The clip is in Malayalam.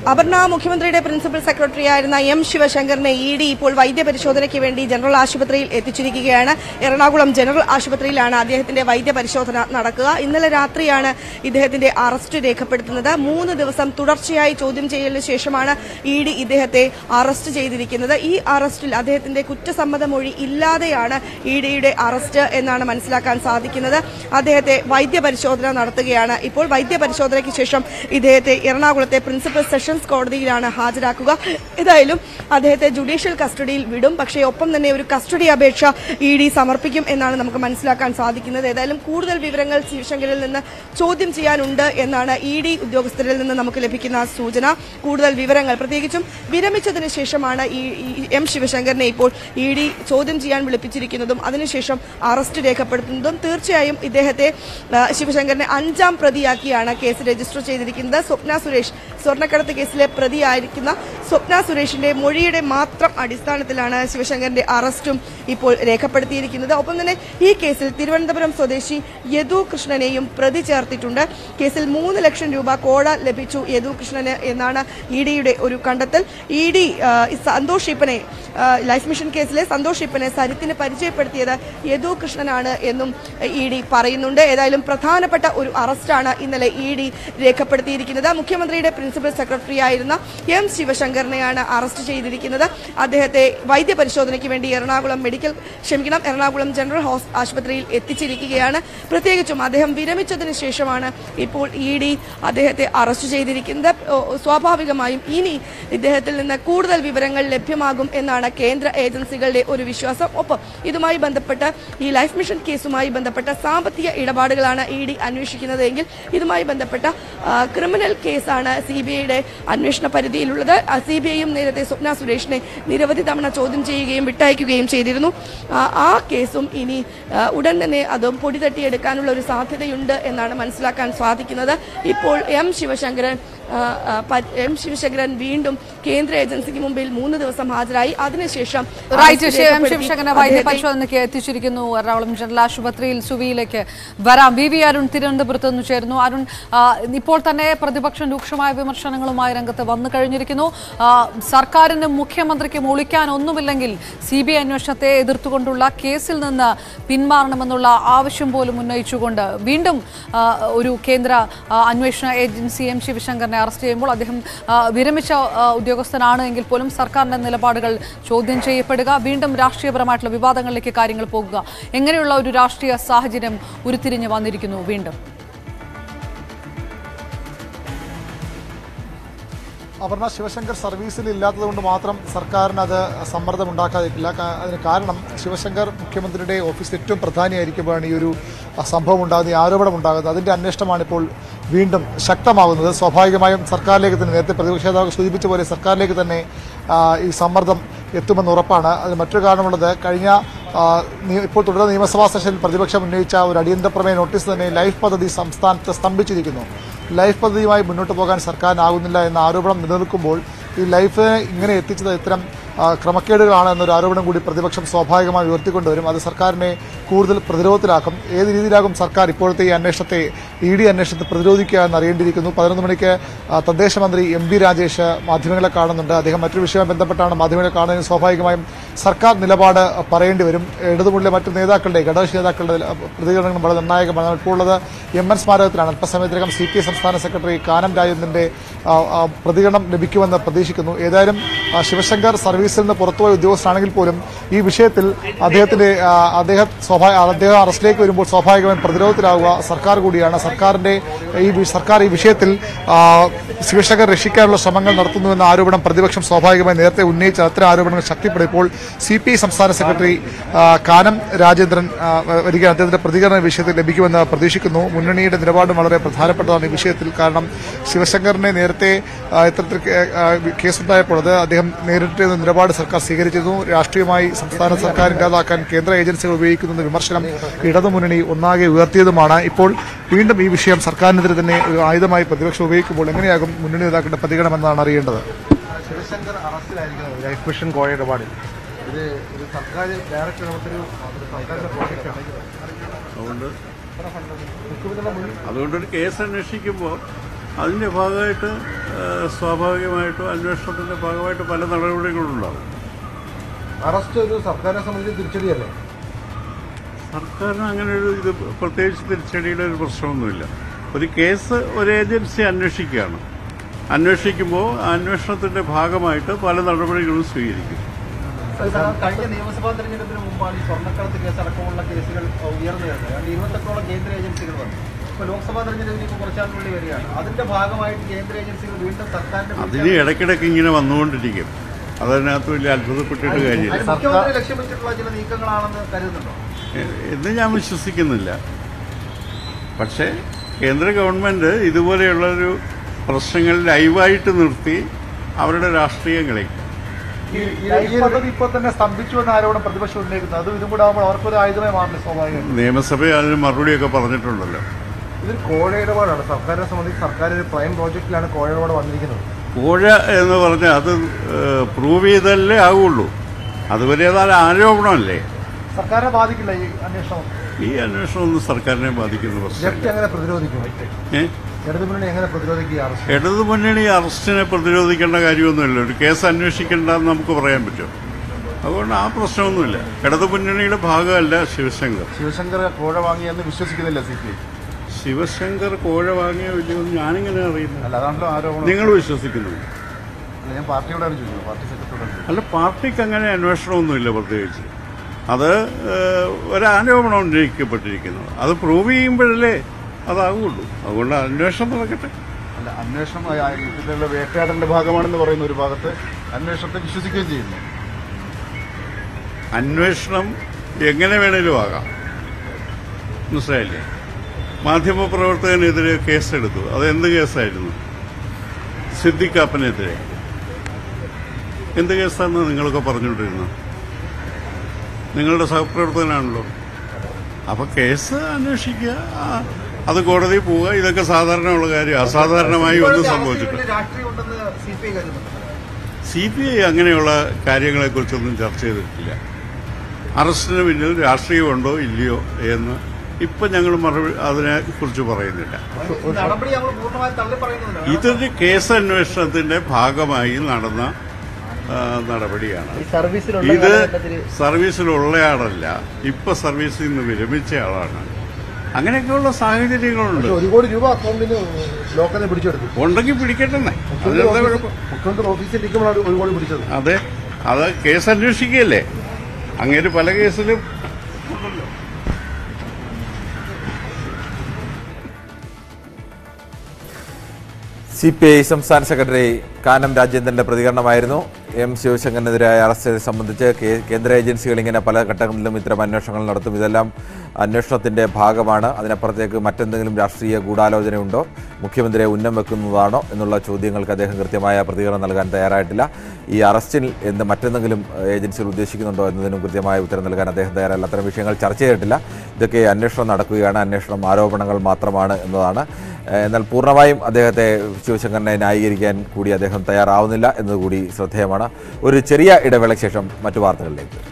അപർണ മുഖ്യമന്ത്രിയുടെ പ്രിൻസിപ്പൽ സെക്രട്ടറി ആയിരുന്ന എം ശിവശങ്കറിനെ ഇ ഡി ഇപ്പോൾ വൈദ്യപരിശോധനയ്ക്ക് വേണ്ടി ജനറൽ ആശുപത്രിയിൽ എത്തിച്ചിരിക്കുകയാണ് എറണാകുളം ജനറൽ ആശുപത്രിയിലാണ് അദ്ദേഹത്തിന്റെ വൈദ്യപരിശോധന നടക്കുക ഇന്നലെ രാത്രിയാണ് ഇദ്ദേഹത്തിന്റെ അറസ്റ്റ് രേഖപ്പെടുത്തുന്നത് മൂന്ന് ദിവസം തുടർച്ചയായി ചോദ്യം ചെയ്യലിന് ശേഷമാണ് ഇ ഡി ഇദ്ദേഹത്തെ അറസ്റ്റ് ചെയ്തിരിക്കുന്നത് ഈ അറസ്റ്റിൽ അദ്ദേഹത്തിന്റെ കുറ്റസമ്മത മൊഴി ഇല്ലാതെയാണ് ഇ ഡിയുടെ അറസ്റ്റ് എന്നാണ് മനസ്സിലാക്കാൻ സാധിക്കുന്നത് അദ്ദേഹത്തെ വൈദ്യപരിശോധന നടത്തുകയാണ് ഇപ്പോൾ വൈദ്യപരിശോധനയ്ക്ക് ശേഷം ഇദ്ദേഹത്തെ എറണാകുളത്തെ പ്രിൻസിപ്പൽ സെഷൻസ് കോടതിയിലാണ് ഹാജരാക്കുക ഏതായാലും അദ്ദേഹത്തെ ജുഡീഷ്യൽ കസ്റ്റഡിയിൽ വിടും പക്ഷേ ഒപ്പം തന്നെ ഒരു കസ്റ്റഡി അപേക്ഷ ഇ ഡി സമർപ്പിക്കും എന്നാണ് നമുക്ക് മനസ്സിലാക്കാൻ സാധിക്കുന്നത് ഏതായാലും കൂടുതൽ വിവരങ്ങൾ ശിവശങ്കറിൽ നിന്ന് ചോദ്യം ചെയ്യാനുണ്ട് എന്നാണ് ഇ ഡി ഉദ്യോഗസ്ഥരിൽ നിന്ന് നമുക്ക് ലഭിക്കുന്ന സൂചന കൂടുതൽ വിവരങ്ങൾ പ്രത്യേകിച്ചും വിരമിച്ചതിന് ശേഷമാണ് ഈ ഈ എം ശിവശങ്കറിനെ ഇപ്പോൾ ഇ ഡി ചോദ്യം ചെയ്യാൻ വിളിപ്പിച്ചിരിക്കുന്നതും അതിനുശേഷം അറസ്റ്റ് രേഖപ്പെടുത്തുന്നതും തീർച്ചയായും ഇദ്ദേഹത്തെ ആ, ശിവശങ്കറിനെ അഞ്ചാം പ്രതിയാക്കിയാണ് കേസ് രജിസ്റ്റർ ചെയ്തിരിക്കുന്നത് സ്വപ്ന സുരേഷ് സ്വർണ്ണക്കടത്ത് കേസിലെ പ്രതിയായിരിക്കുന്ന സ്വപ്ന സുരേഷിന്റെ മൊഴിയുടെ മാത്രം അടിസ്ഥാനത്തിലാണ് ശിവശങ്കറിന്റെ അറസ്റ്റും ഇപ്പോൾ രേഖപ്പെടുത്തിയിരിക്കുന്നത് ഒപ്പം തന്നെ ഈ കേസിൽ തിരുവനന്തപുരം സ്വദേശി യദു കൃഷ്ണനെയും പ്രതി ചേർത്തിട്ടുണ്ട് കേസിൽ മൂന്ന് ലക്ഷം രൂപ കോഴ ലഭിച്ചു യദു കൃഷ്ണന് എന്നാണ് ഇ ഡിയുടെ ഒരു കണ്ടെത്തൽ ഇ ഡി സന്തോഷ് ഈപ്പനെ ആ, ലൈഫ് മിഷൻ കേസിലെ സന്തോഷ് ഈപ്പനെ സരിത്തിന് പരിചയപ്പെടുത്തിയത് യദു കൃഷ്ണനാണ് എന്നും ഇ ഡി പറയുന്നുണ്ട് ഏതായാലും പ്രധാനപ്പെട്ട ഒരു അറസ്റ്റാണ് ഇന്നലെ ഇ ഡി രേഖപ്പെടുത്തിയിരിക്കുന്നത് മുഖ്യമന്ത്രിയുടെ പ്രിൻസിപ്പൽ സെക്രട്ടറി ആയിരുന്ന എം ശിവശങ്കറിനെയാണ് അറസ്റ്റ് ചെയ്തിരിക്കുന്നത് അദ്ദേഹത്തെ വൈദ്യപരിശോധനയ്ക്ക് വേണ്ടി എറണാകുളം മെഡിക്കൽ ക്ഷമിക്കണം എറണാകുളം ജനറൽ ഹോസ് ആശുപത്രിയിൽ എത്തിച്ചിരിക്കുകയാണ് പ്രത്യേകിച്ചും അദ്ദേഹം വിരമിച്ചതിന് ശേഷമാണ് ഇപ്പോൾ ഇ ഡി അദ്ദേഹത്തെ അറസ്റ്റ് ചെയ്തിരിക്കുന്നത് ഓ, സ്വാഭാവികമായും ഇനി ഇദ്ദേഹത്തിൽ നിന്ന് കൂടുതൽ വിവരങ്ങൾ ലഭ്യമാകും എന്നാണ് കേന്ദ്ര ഏജൻസികളുടെ ഒരു വിശ്വാസം ഒപ്പം ഇതുമായി ബന്ധപ്പെട്ട് ഈ ലൈഫ് മിഷൻ കേസുമായി ബന്ധപ്പെട്ട സാമ്പത്തിക ഇടപാടുകളാണ് ഇ ഡി അന്വേഷിക്കുന്നത് എങ്കിൽ ഇതുമായി ബന്ധപ്പെട്ട ആ, ക്രിമിനൽ കേസാണ് സി ബി ഐയുടെ അന്വേഷണ പരിധിയിലുള്ളത് സി ബി ഐയും നേരത്തെ സ്വപ്ന സുരേഷിനെ നിരവധി തവണ ചോദ്യം ചെയ്യുകയും വിട്ടയക്കുകയും ചെയ്തിരുന്നു ആ, ആ കേസും ഇനി ആ, ഉടൻ തന്നെ അതും പൊടി തട്ടിയെടുക്കാനുള്ള ഒരു സാധ്യതയുണ്ട് എന്നാണ് മനസ്സിലാക്കാൻ സാധിക്കുന്നത് ഇപ്പോൾ എം ശിവശങ്കരൻ ആ, ആ, പ- എം ശിവശങ്കരൻ വീണ്ടും കേന്ദ്ര ഏജൻസിക്ക് മുമ്പിൽ മൂന്ന് ദിവസം ഹാജരായി അതിനുശേഷം റൈറ്റ് അറസ്റ്റ് ശിവം രേഖപ്പെടുത്തി ശിവശങ്കരനെ വൈദ്യ അദ്ദേഹത്തെ പരിശോധനയ്ക്ക് എത്തിച്ചിരിക്കുന്നു എറണാകുളം ജനറൽ ആശുപത്രിയിൽ സുവിയിലേക്ക് വരാം വി വി അരുൺ തിരുവനന്തപുരത്ത് നിന്ന് ചേരുന്നു അരുൺ ആ, ഇപ്പോൾ തന്നെ പ്രതിപക്ഷം രൂക്ഷമായ വിമർശനങ്ങളുമായി രംഗത്ത് വന്നു കഴിഞ്ഞിരിക്കുന്നു ആ, സർക്കാരിനും മുഖ്യമന്ത്രിക്കും ഒളിക്കാൻ ഒന്നുമില്ലെങ്കിൽ സി ബി ഐ അന്വേഷണത്തെ എതിർത്തുകൊണ്ടുള്ള കേസിൽ നിന്ന് പിന്മാറണമെന്നുള്ള ആവശ്യം പോലും ഉന്നയിച്ചുകൊണ്ട് വീണ്ടും ആ, ഒരു കേന്ദ്ര ആ, അന്വേഷണ ഏജൻസി എം ശിവശങ്കറിനെ അറസ്റ്റ് ചെയ്യുമ്പോൾ അദ്ദേഹം ആ, വിരമിച്ച ആ, ഉദ്യോഗസ്ഥനാണ് എങ്കിൽ പോലും സർക്കാരിന്റെ നിലപാടുകൾ ചോദ്യം ചെയ്യപ്പെടുക വീണ്ടും രാഷ്ട്രീയപരമായിട്ടുള്ള വിവാദങ്ങളിലേക്ക് കാര്യങ്ങൾ പോകുക എങ്ങനെയുള്ള ഒരു രാഷ്ട്രീയ സാഹചര്യം ഉരുത്തിരിഞ്ഞ് വന്നിരിക്കുന്നു വീണ്ടും അപർണ ശിവശങ്കർ സർവീസിൽ ഇല്ലാത്തതുകൊണ്ട് മാത്രം സർക്കാരിന് അത് സമ്മർദ്ദം ഉണ്ടാക്കാതിരിക്കില്ല കാ- അതിന് കാരണം ശിവശങ്കർ മുഖ്യമന്ത്രിയുടെ ഓഫീസിൽ ഏറ്റവും പ്രധാനിയായിരിക്കുമ്പോഴാണ് ഈ ഒരു അഹ്, സംഭവം ഉണ്ടാകുന്നത് ഈ ആരോപണം ഉണ്ടാകുന്നത് അതിൻ്റെ അന്വേഷണമാണ് ഇപ്പോൾ വീണ്ടും ശക്തമാകുന്നത് സ്വാഭാവികമായും സർക്കാരിലേക്ക് തന്നെ നേരത്തെ പ്രതിപക്ഷ നേതാവ് സൂചിപ്പിച്ച പോലെ സർക്കാരിലേക്ക് തന്നെ ആ, ഈ സമ്മർദ്ദം എത്തുമെന്ന് ഉറപ്പാണ് അതിന് മറ്റൊരു കാരണമുള്ളത് കഴിഞ്ഞ ആ, നിയ- ഇപ്പോൾ തുടരുന്ന നിയമസഭാ സെഷനിൽ പ്രതിപക്ഷം ഉന്നയിച്ച ഒരു അടിയന്തര പ്രമേയ നോട്ടീസ് തന്നെ ലൈഫ് പദ്ധതി സംസ്ഥാനത്ത് സ്തംഭിച്ചിരിക്കുന്നു ലൈഫ് പദ്ധതിയുമായി മുന്നോട്ട് പോകാൻ സർക്കാരിനാകുന്നില്ല എന്ന ആരോപണം നിലനിൽക്കുമ്പോൾ ഈ ലൈഫിനെ ഇങ്ങനെ എത്തിച്ചത് ഇത്തരം ആ, ക്രമക്കേടുകളാണ് എന്നൊരു ആരോപണം കൂടി പ്രതിപക്ഷം സ്വാഭാവികമായി ഉയർത്തിക്കൊണ്ടുവരും അത് സർക്കാരിനെ കൂടുതൽ പ്രതിരോധത്തിലാക്കും ഏത് രീതിയിലാകും സർക്കാർ ഇപ്പോഴത്തെ ഈ അന്വേഷണത്തെ ഇ ഡി അന്വേഷണത്തെ പ്രതിരോധിക്കുക എന്ന് അറിയേണ്ടിയിരിക്കുന്നു പതിനൊന്ന് മണിക്ക് ആ, തദ്ദേശ മന്ത്രി എം ബി രാജേഷ് മാധ്യമങ്ങളെ കാണുന്നുണ്ട് അദ്ദേഹം മറ്റൊരു വിഷയവുമായി ബന്ധപ്പെട്ടാണ് മാധ്യമങ്ങളെ കാണുന്നതിന് സ്വാഭാവികമായും സർക്കാർ നിലപാട് പറയേണ്ടി വരും ഇടതുമുള്ളിലെ മറ്റു നേതാക്കളുടെ ഘടകകക്ഷി നേതാക്കളുടെ പ്രതികരണങ്ങൾ വളരെ നിർണായകമാണ് ഇപ്പോൾ ഉള്ളത് എം എൻ സ്മാരകത്തിലാണ് അല്പസമയത്തിനകം സി പി ഐ സംസ്ഥാന സെക്രട്ടറി കാനം രാജേന്ദ്രന്റെ ആ, ആ, പ്രതികരണം ലഭിക്കുമെന്ന് പ്രതീക്ഷിക്കുന്നു ഏതായാലും ആ, ശിവശങ്കർ സർവീസിൽ നിന്ന് പുറത്തുപോയ ഉദ്യോഗസ്ഥനാണെങ്കിൽ പോലും ഈ വിഷയത്തിൽ അദ്ദേഹത്തിന്റെ ആ, അദ്ദേഹം സ്വാഭാവിക അദ്ദേഹം അറസ്റ്റിലേക്ക് വരുമ്പോൾ സ്വാഭാവികമായും പ്രതിരോധത്തിലാവുക സർക്കാർ കൂടിയാണ് സർക്കാരിന്റെ ഈ വി- സർക്കാർ ഈ വിഷയത്തിൽ ആ, ശിവശങ്കർ രക്ഷിക്കാനുള്ള ശ്രമങ്ങൾ നടത്തുന്നുവെന്ന ആരോപണം പ്രതിപക്ഷം സ്വാഭാവികമായി നേരത്തെ ഉന്നയിച്ച അത്തരം ആരോപണങ്ങൾ ശക്തിപ്പെടും ഇപ്പോൾ സി പി ഐ സംസ്ഥാന സെക്രട്ടറി ആ, കാനം രാജേന്ദ്രൻ ആ, വരികയാണ് അദ്ദേഹത്തിന്റെ പ്രതികരണ ഈ വിഷയത്തിൽ ലഭിക്കുമെന്ന് പ്രതീക്ഷിക്കുന്നു മുന്നണിയുടെ നിലപാടും വളരെ പ്രധാനപ്പെട്ടതാണ് ഈ വിഷയത്തിൽ കാരണം ശിവശങ്കറിനെ നേരത്തെ ആ, ഇത്തരത്തിൽ കേ- ആ, കേസുണ്ടായപ്പോൾ അത് അദ്ദേഹം നേരിട്ട് നിലപാട് സർക്കാർ സ്വീകരിച്ചിരുന്നു രാഷ്ട്രീയമായി സംസ്ഥാന സർക്കാർ ഇല്ലാതാക്കാൻ കേന്ദ്ര ഏജൻസികൾ ഉപയോഗിക്കുന്ന വിമർശനം ഇടതുമുന്നണി ഒന്നാകെ ഉയർത്തിയതുമാണ് ഇപ്പോൾ വീണ്ടും ഈ വിഷയം സർക്കാരിനെതിരെ തന്നെ ഒരു ആയുധമായി പ്രതിപക്ഷം ഉപയോഗിക്കുമ്പോൾ എങ്ങനെയാകും മുന്നണി നേതാക്കളുടെ പ്രതികരണമെന്നാണ് അറിയേണ്ടത് ശിവശങ്കർ അറസ്റ്റിലായിരിക്കുന്നത് ലൈഫ് മിഷൻ കോഴ ഇടപാടിൽ ഇത് ഒരു സർക്കാർ ഡയറക്റ്റ് നമുക്കൊരു ഒരു സർക്കാരിന്റെ പ്രോജക്റ്റാണ് അതുകൊണ്ട് അതുകൊണ്ടൊരു കേസ് അന്വേഷിക്കുമ്പോൾ അതിൻ്റെ ഭാഗമായിട്ട് ഏഹ്, സ്വാഭാവികമായിട്ടും അന്വേഷണത്തിൻ്റെ ഭാഗമായിട്ട് പല നടപടികളുണ്ടാകും അറസ്റ്റ് ഒരു സർക്കാരിനെ സംബന്ധിച്ച് തിരിച്ചടിയല്ലേ സർക്കാരിന് അങ്ങനെ ഒരു ഇത് പ്രത്യേകിച്ച് തിരിച്ചടിയുടെ ഒരു പ്രശ്നമൊന്നുമില്ല ഒരു കേസ് ഒരു ഏജൻസി അന്വേഷിക്കുകയാണ് അന്വേഷിക്കുമ്പോൾ ആ അന്വേഷണത്തിൻ്റെ ഭാഗമായിട്ട് പല നടപടികളും സ്വീകരിക്കും കഴിഞ്ഞ നിയമസഭാ തെരഞ്ഞെടുപ്പിന് മുമ്പാണ് ഈ സ്വർണ്ണക്കടത്ത് കേസ് അടക്കമുള്ള കേസുകൾ ഉയർന്നു വരുന്നത് അതുകൊണ്ട് ഇരുപത്തെട്ടോളം കേന്ദ്ര ഏജൻസികൾ വന്നു ഇപ്പോൾ ലോക്സഭാ തെരഞ്ഞെടുപ്പിന് ഇപ്പോൾ കുറച്ചാളുകളിൽ വരികയാണ് അതിന്റെ ഭാഗമായിട്ട് കേന്ദ്ര ഏജൻസികൾ വീണ്ടും സർക്കാരിന്റെ അതിന് ഇടയ്ക്കിടയ്ക്ക് ഇങ്ങനെ വന്നുകൊണ്ടിരിക്കും അതിനകത്ത് വലിയ അത്ഭുതപ്പെട്ടിട്ട് കാര്യമില്ല അത് മുഖ്യമന്ത്രി ലക്ഷ്യം വെച്ചിട്ടുള്ള ചില നീക്കങ്ങളാണെന്ന് കരുതുന്നുണ്ടോ എ- എന്ന് ഞാൻ വിശ്വസിക്കുന്നില്ല പക്ഷേ കേന്ദ്ര ഗവൺമെൻറ് ഇതുപോലെയുള്ളൊരു പ്രശ്നങ്ങൾ ലൈവായിട്ട് നിർത്തി അവരുടെ രാഷ്ട്രീയം കളിക്കും ഈ ഈ പദ്ധതി ഇപ്പോൾ തന്നെ സ്തംഭിച്ചു എന്ന ആരോപണം പ്രതിപക്ഷം ഉന്നയിക്കുന്നത് അതും ഇതും കൂടെ ആകുമ്പോൾ അവർക്കൊരു ആയുധമായി മാറില്ല സ്വാഭാവികമായിട്ടും നിയമസഭ അതിന് മറുപടിയൊക്കെ പറഞ്ഞിട്ടുണ്ടല്ലോ ഇതൊരു കോഴ ഇടപാടാണ് സർക്കാരിനെ സംബന്ധിച്ച് സർക്കാർ ഒരു പ്രൈം പ്രോജക്റ്റിലാണ് കോഴ ഇടപാട് വന്നിരിക്കുന്നത് കോഴ എന്ന് പറഞ്ഞാൽ അത് പ്രൂവ് ചെയ്തല്ലേ ആവുള്ളൂ അതുവരെ അത് ആരോപണമല്ലേ സർക്കാരിനെ ബാധിക്കില്ല ഈ അന്വേഷണം ഈ അന്വേഷണം ഒന്നും സർക്കാരിനെ ബാധിക്കുന്ന ലെഫ്റ്റ് പ്രശ്നമില്ല എങ്ങനെ പ്രതിരോധിക്കും ഏ? ഇടതുമുന്നണി എങ്ങനെ പ്രതിരോധിക്കും ഈ അറസ്റ്റ് ഇടതു മുന്നണി അറസ്റ്റിനെ പ്രതിരോധിക്കേണ്ട കാര്യമൊന്നുമില്ല ഒരു കേസ് അന്വേഷിക്കേണ്ടെന്ന് നമുക്ക് പറയാൻ പറ്റും അതുകൊണ്ട് ആ പ്രശ്നമൊന്നുമില്ല ഇടതു മുന്നണിയുടെ ഭാഗമല്ല ശിവശങ്കർ ശിവശങ്കർ കോഴ വാങ്ങിയെന്ന് വിശ്വസിക്കുന്നില്ല സി പി ഐ ശിവശങ്കർ കോഴ വാങ്ങിയോ ഇല്ലയോ എന്ന് ഞാനിങ്ങനെ അറിയുന്നു അല്ല അതാണല്ലോ ആരോപണം നിങ്ങൾ വിശ്വസിക്കുന്നു അല്ല, ഞാൻ പാർട്ടിയോടാണ് ചോദിക്കുന്നത് പാർട്ടി സെക്രട്ടറിയോടാണ് ചോദിക്കുന്നത് അല്ല പാർട്ടിക്ക് അങ്ങനെ അന്വേഷണമൊന്നുമില്ല പ്രത്യേകിച്ച് അത് ഏഹ്, ഒരാരോപണം ഉന്നയിക്കപ്പെട്ടിരിക്കുന്നത് അത് പ്രൂവ് ചെയ്യുമ്പോഴല്ലേ അതാകുള്ളൂ അതുകൊണ്ട് അന്വേഷണം നടക്കട്ടെ അല്ല അന്വേഷണം ആ, ഇതിലുള്ള വേട്ടയാടലിന്റെ ഭാഗമാണെന്ന് പറയുന്ന ഒരു ഭാഗത്ത് അന്വേഷണത്തെ വിശ്വസിക്കുകയും ചെയ്യുന്നു അന്വേഷണം എങ്ങനെ വേണേലും ആകാം മനസ്സിലായില്ലേ മാധ്യമപ്രവർത്തകനെതിരെ കേസെടുത്തു അത് എന്ത് കേസായിരുന്നു സിദ്ദിഖാപ്പനെതിരെ എന്ത് കേസാണെന്ന് നിങ്ങളൊക്കെ പറഞ്ഞുകൊണ്ടിരുന്നത് നിങ്ങളുടെ സഹപ്രവർത്തകനാണല്ലോ അപ്പോൾ കേസ് അന്വേഷിക്കുക ആ, അത് കോടതിയിൽ പോവുക ഇതൊക്കെ സാധാരണയുള്ള കാര്യം അസാധാരണമായി ഒന്നും സംഭവിച്ചിട്ടില്ല രാഷ്ട്രീയം ഉണ്ടെന്ന് സി പി ഐ കരുതുന്നുണ്ട് സി പി ഐ അങ്ങനെയുള്ള കാര്യങ്ങളെക്കുറിച്ചൊന്നും ചർച്ച ചെയ്തിട്ടില്ല അറസ്റ്റിന് പിന്നിൽ രാഷ്ട്രീയമുണ്ടോ ഇല്ലയോ എന്ന് ഇപ്പം ഞങ്ങൾ മറുപടി അതിനെക്കുറിച്ച് പറയുന്നില്ല ഈ നടപടി നമ്മൾ പൂർണ്ണമായി തള്ളി പറയുന്നതിനാണ് ഇതൊരു കേസ് അന്വേഷണത്തിന്റെ ഭാഗമായി നടന്ന ആ, നടപടിയാണ് ഇത് സർവീസിലുള്ളയാളല്ല ഇപ്പൊ സർവീസിൽ നിന്ന് വിരമിച്ച ആളാണ് അങ്ങനെയൊക്കെയുള്ള സാഹചര്യങ്ങളുണ്ട് പക്ഷെ ഒരു കോടി രൂപ അക്കൗണ്ടിന് ലോക്കലിൽ പിടിച്ചെടുത്തു ഉണ്ടെങ്കിൽ പിടിക്കട്ടെന്നേ അതിനെന്താ കുഴപ്പം മുഖ്യമന്ത്രി ഓഫീസിൽ ഇരിക്കുമ്പോഴാണ് ഒരു കോടി പിടിച്ചത് അതെ അത് കേസ് അന്വേഷിക്കുകയല്ലേ അങ്ങേര് പല കേസിലും സി പി ഐ സംസ്ഥാന സെക്രട്ടറി കാനം രാജേന്ദ്രന്റെ പ്രതികരണമായിരുന്നു എം ശിവശങ്കറിനെതിരായ അറസ്റ്റ് സംബന്ധിച്ച് കേ- കേന്ദ്ര ഏജൻസികൾ ഇങ്ങനെ പല ഘട്ടങ്ങളിലും ഇത്തരം അന്വേഷണങ്ങൾ നടത്തും ഇതെല്ലാം അന്വേഷണത്തിന്റെ ഭാഗമാണ് അതിനപ്പുറത്തേക്ക് മറ്റെന്തെങ്കിലും രാഷ്ട്രീയ ഗൂഢാലോചനയുണ്ടോ മുഖ്യമന്ത്രിയെ ഉന്നം വെക്കുന്നതാണോ എന്നുള്ള ചോദ്യങ്ങൾക്ക് അദ്ദേഹം കൃത്യമായ പ്രതികരണം നൽകാൻ തയ്യാറായിട്ടില്ല ഈ അറസ്റ്റിൽ എന്ത് മറ്റെന്തെങ്കിലും ഏഹ്, ഏജൻസികൾ ഉദ്ദേശിക്കുന്നുണ്ടോ എന്നതിനും കൃത്യമായ ഉത്തരം നൽകാൻ അദ്ദേഹം തയ്യാറല്ല അത്തരം വിഷയങ്ങൾ ചർച്ച ചെയ്തിട്ടില്ല ഇതൊക്കെ അന്വേഷണം നടക്കുകയാണ് അന്വേഷണം ആരോപണങ്ങൾ മാത്രമാണ് എന്നതാണ് ഏഹ്, എന്നാൽ പൂർണ്ണമായും അദ്ദേഹത്തെ ശിവശങ്കറിനെ ന്യായീകരിക്കാൻ കൂടി അദ്ദേഹം തയ്യാറാവുന്നില്ല എന്നതുകൂടി ശ്രദ്ധേയമാണ് ഒരു ചെറിയ ഇടവേളയ്ക്ക് ശേഷം മറ്റു വാർത്തകളിലേക്ക്